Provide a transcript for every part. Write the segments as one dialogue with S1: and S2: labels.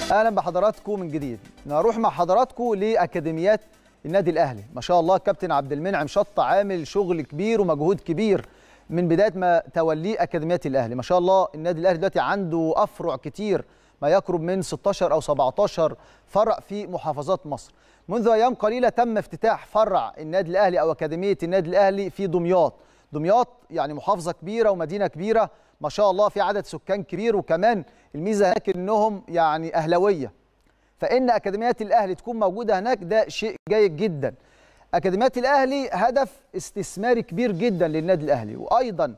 S1: اهلا بحضراتكم من جديد نروح مع حضراتكم لاكاديميات النادي الاهلي ما شاء الله الكابتن عبد المنعم شطه عامل شغل كبير ومجهود كبير من بدايه ما توليه اكاديميات الاهلي ما شاء الله النادي الاهلي دلوقتي عنده افرع كتير ما يقرب من 16 او 17 فرع في محافظات مصر منذ ايام قليله تم افتتاح فرع النادي الاهلي او اكاديميه النادي الاهلي في دمياط دمياط يعني محافظه كبيره ومدينه كبيره ما شاء الله في عدد سكان كبير وكمان الميزه هناك انهم يعني اهلاويه فان اكاديميات الاهلي تكون موجوده هناك ده شيء جيد جدا اكاديميات الاهلي هدف استثماري كبير جدا للنادي الاهلي وايضا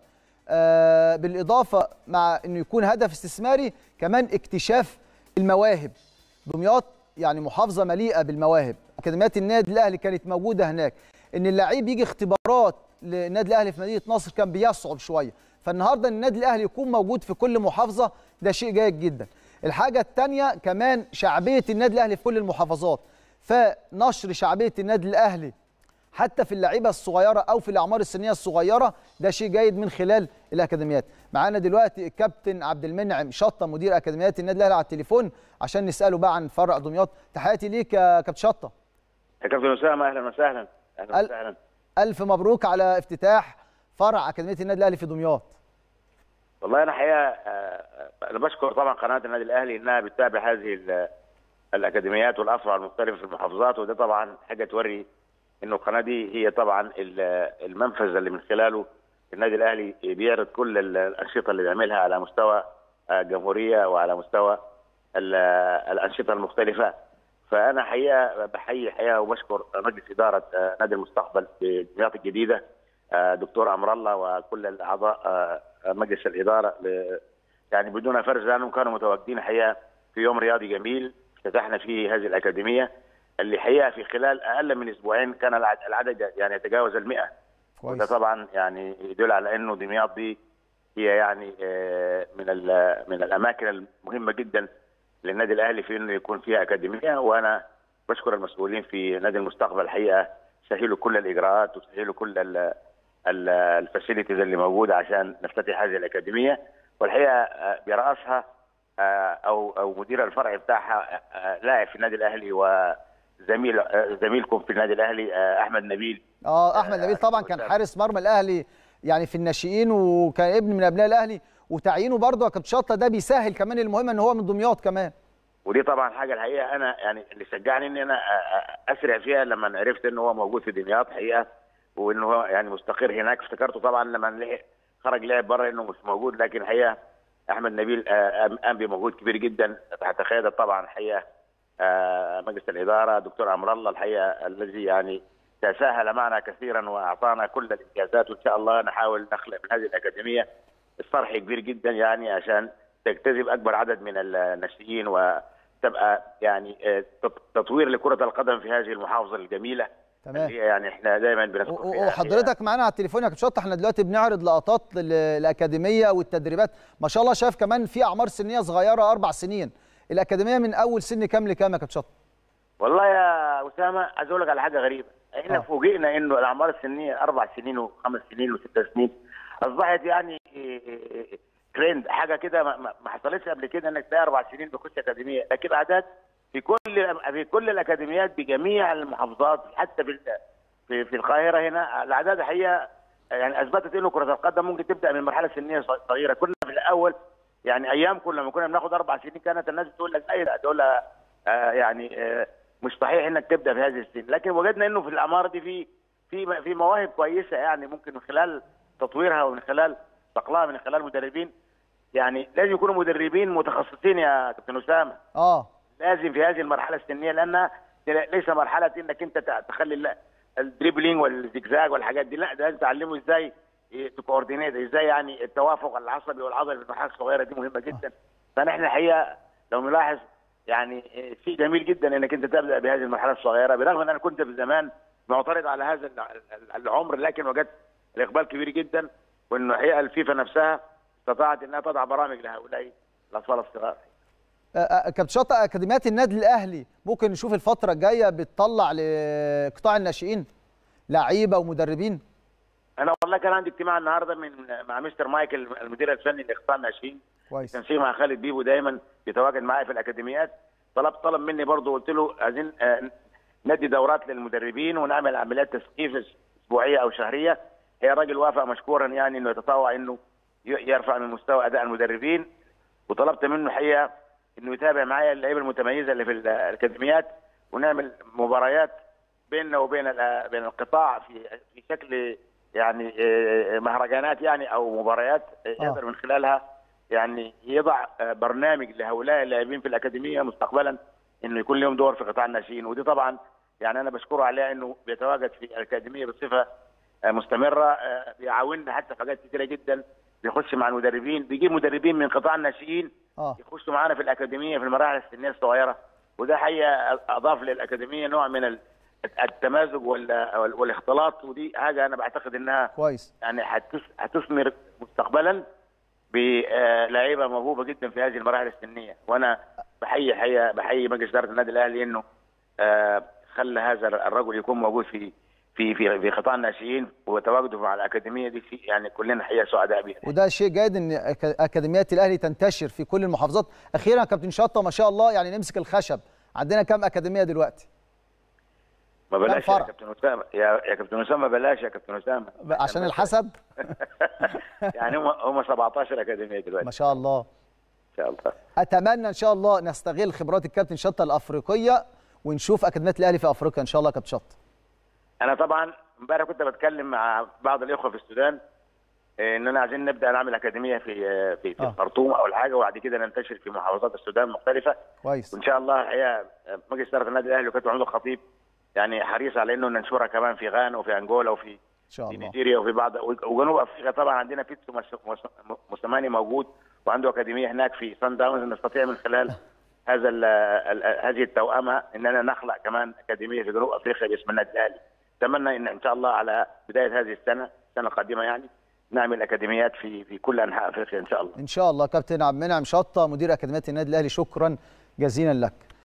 S1: آه بالاضافه مع انه يكون هدف استثماري كمان اكتشاف المواهب دمياط يعني محافظه مليئه بالمواهب اكاديميات النادي الاهلي كانت موجوده هناك ان اللعيب يجي اختبارات للنادي الاهلي في مدينه نصر كان بيصعب شويه فالنهارده النادي الاهلي يكون موجود في كل محافظه ده شيء جيد جدا الحاجه الثانيه كمان شعبيه النادي الاهلي في كل المحافظات فنشر شعبيه النادي الاهلي حتى في اللعيبه الصغيره او في الاعمار السنيه الصغيره ده شيء جيد من خلال الاكاديميات معانا دلوقتي الكابتن عبد المنعم شطه مدير اكاديميات النادي الاهلي على التليفون عشان نساله بقى عن فرع دمياط تحياتي ليك يا كابتن شطه
S2: يا كابتن اسامه اهلا وسهلا اهلا
S1: أل...
S2: وسهلا
S1: الف مبروك على افتتاح فرع اكاديميه النادي الاهلي في دمياط
S2: والله انا حقيقه آه، انا بشكر طبعا قناه النادي الاهلي انها بتتابع هذه ال- الاكاديميات والافرع المختلفه في المحافظات وده طبعا حاجه توري انه القناه دي هي طبعا ال- المنفذ اللي من خلاله النادي الاهلي بيعرض كل ال- الانشطه اللي بيعملها على مستوى آه، الجمهوريه وعلى مستوى ال- الانشطه المختلفه فانا حقيقه بحيي حقيقه وبشكر مجلس اداره آه، نادي المستقبل في دمياط الجديده آه، دكتور امر الله وكل الاعضاء آه، مجلس الاداره ل- يعني بدون فرز لانهم كانوا متواجدين حقيقه في يوم رياضي جميل افتتحنا فيه هذه الاكاديميه اللي حقيقه في خلال اقل من اسبوعين كان العد- العدد يعني يتجاوز ال 100 وده طبعا يعني يدل على انه دمياط دي هي يعني آه، من ال- من الاماكن المهمه جدا للنادي الاهلي في انه يكون فيها اكاديميه وانا بشكر المسؤولين في نادي المستقبل الحقيقه سهلوا كل الاجراءات وسهلوا كل ال- ال- الفاسيلتيز اللي موجوده عشان نفتتح هذه الاكاديميه والحقيقه آه، براسها آه، او او مدير الفرع بتاعها آه، لاعب في النادي الاهلي وزميل آه، زميلكم في النادي الاهلي آه، احمد نبيل
S1: اه احمد نبيل طبعا كان حارس مرمى الاهلي يعني في الناشئين وكان ابن من ابناء الاهلي وتعيينه برضه يا كابتن شطه ده بيسهل كمان المهمه ان هو من دمياط كمان
S2: ودي طبعا حاجه الحقيقه انا يعني اللي شجعني ان انا أ- أ- اسرع فيها لما عرفت ان هو موجود في دمياط حقيقه وان هو يعني مستقر هناك افتكرته طبعا لما لحق خرج لعب بره انه مش موجود لكن الحقيقه احمد نبيل آه، قام قام بمجهود كبير جدا تحت قياده طبعا الحقيقه آه، مجلس الاداره دكتور امر الله الحقيقه الذي يعني تساهل معنا كثيرا واعطانا كل الامتيازات وان شاء الله نحاول نخلق من هذه الاكاديميه الصرح كبير جدا يعني عشان تجتذب اكبر عدد من الناشئين وتبقى يعني آه، تط- تطوير لكره القدم في هذه المحافظه الجميله
S1: تمام
S2: اللي هي يعني احنا دايما بنذكر
S1: و-
S2: فيها
S1: وحضرتك معانا على التليفون يا كابتن شطه احنا دلوقتي بنعرض لقطات لل- الاكاديميه والتدريبات ما شاء الله شايف كمان في اعمار سنيه صغيره اربع سنين الاكاديميه من اول سن كام لكام يا كابتن شطه
S2: والله يا اسامه عايز اقول لك على حاجه غريبه احنا
S1: آه.
S2: فوجئنا انه الاعمار السنيه اربع سنين وخمس سنين وست سنين اصبحت يعني ترند حاجه كده ما- ما ما حصلتش قبل كده انك تلاقي اربع سنين بيخش اكاديميه لكن اعداد في كل في كل الاكاديميات بجميع المحافظات حتى في ال- في, في القاهره هنا الاعداد الحقيقه يعني اثبتت انه كره القدم ممكن تبدا من مرحله سنيه صغيره كنا في الاول يعني ايام كنا لما كنا بناخد اربع سنين كانت الناس تقول لك اي لا تقول لها آه يعني آه مش صحيح انك تبدا في هذه السن لكن وجدنا انه في الاعمار دي في في في مواهب كويسه يعني ممكن من خلال تطويرها ومن خلال صقلها من خلال مدربين يعني لازم يكونوا مدربين متخصصين يا كابتن اسامه
S1: اه
S2: لازم في هذه المرحله السنيه لانها ليس مرحله انك انت تخلي ال- الدريبلينج والزجزاج والحاجات دي لا ده لازم تعلمه ازاي تكوردينيت ازاي يعني التوافق العصبي والعضلي في المرحله الصغيره دي مهمه جدا فنحن الحقيقه لو نلاحظ يعني شيء جميل جدا انك انت تبدا بهذه المرحله الصغيره برغم ان انا كنت في زمان معترض على هذا الع- العمر لكن وجدت الاقبال كبير جدا وانه الحقيقه الفيفا نفسها استطاعت انها تضع برامج لهؤلاء الاطفال الصغار
S1: آه، آه، كابتن شطه اكاديميات النادي الاهلي ممكن نشوف الفتره الجايه بتطلع لقطاع الناشئين لعيبه ومدربين
S2: انا والله كان عندي اجتماع النهارده من مع مستر مايكل المدير الفني لقطاع الناشئين
S1: كويس
S2: تنسيق مع خالد بيبو دايما بيتواجد معايا في الاكاديميات طلب طلب مني برضه قلت له عايزين آه، ندي دورات للمدربين ونعمل عمليات تثقيف اسبوعيه او شهريه هي الراجل وافق مشكورا يعني انه يتطوع انه ي- يرفع من مستوى اداء المدربين وطلبت منه حقيقه انه يتابع معايا اللعيبه المتميزه اللي في الاكاديميات ونعمل مباريات بيننا وبين ال- بين القطاع في في شكل يعني آه، مهرجانات يعني او مباريات آه،
S1: آه.
S2: يقدر من خلالها يعني يضع آه، برنامج لهؤلاء اللاعبين في الاكاديميه مستقبلا انه يكون لهم دور في قطاع الناشئين ودي طبعا يعني انا بشكره عليها انه بيتواجد في الاكاديميه بصفه آه، مستمره آه، بيعاوننا حتى في حاجات كثيره جدا بيخش مع المدربين بيجيب مدربين من قطاع الناشئين
S1: اه
S2: يخشوا معانا في الاكاديميه في المراحل السنيه الصغيره وده حقيقه اضاف للاكاديميه نوع من ال- التمازج وال- وال- والاختلاط ودي حاجه انا بعتقد انها
S1: كويس
S2: يعني هتس- هتثمر مستقبلا بلعيبه موهوبه جدا في هذه المراحل السنيه وانا بحيي حقيقه بحيي مجلس اداره النادي الاهلي انه آه، خلى هذا الرجل يكون موجود في في في في قطاع الناشئين وتواجده مع الاكاديميه دي في يعني كلنا حقيقه سعداء بها
S1: وده شيء جيد ان أك- اكاديميات الاهلي تنتشر في كل المحافظات اخيرا يا كابتن شطه ما شاء الله يعني نمسك الخشب عندنا كام اكاديميه دلوقتي
S2: ما بلاش يا
S1: فرع؟
S2: كابتن اسامه يا يا كابتن اسامه بلاش يا كابتن اسامه
S1: عشان الحسب
S2: يعني هم هم 17 اكاديميه دلوقتي
S1: ما شاء الله
S2: ان شاء الله
S1: اتمنى ان شاء الله نستغل خبرات الكابتن شطه الافريقيه ونشوف اكاديميات الاهلي في افريقيا ان شاء الله يا كابتن شطه
S2: انا طبعا امبارح كنت بتكلم مع بعض الاخوه في السودان إيه، اننا عايزين نبدا نعمل اكاديميه في آه، في في
S1: آه.
S2: الخرطوم او الحاجه وبعد كده ننتشر في محافظات السودان المختلفه
S1: كويس
S2: وان شاء الله الحقيقه آه، مجلس اداره النادي الاهلي وكابتن محمود الخطيب يعني حريص على انه ننشرها كمان في غانا وفي انجولا وفي
S1: ان شاء
S2: في
S1: الله
S2: نيجيريا وفي بعض وجنوب افريقيا طبعا عندنا بيتسو مس- مس- موسيماني موجود وعنده اكاديميه هناك في سان داونز نستطيع من خلال هذا ال ال هذه التوأمه اننا نخلق كمان اكاديميه في جنوب افريقيا باسم النادي الاهلي. اتمنى ان ان شاء الله على بدايه هذه السنه السنه القادمه يعني نعمل اكاديميات في في كل انحاء افريقيا ان شاء الله.
S1: ان شاء الله كابتن عبد المنعم شطه مدير اكاديميه النادي الاهلي شكرا جزيلا لك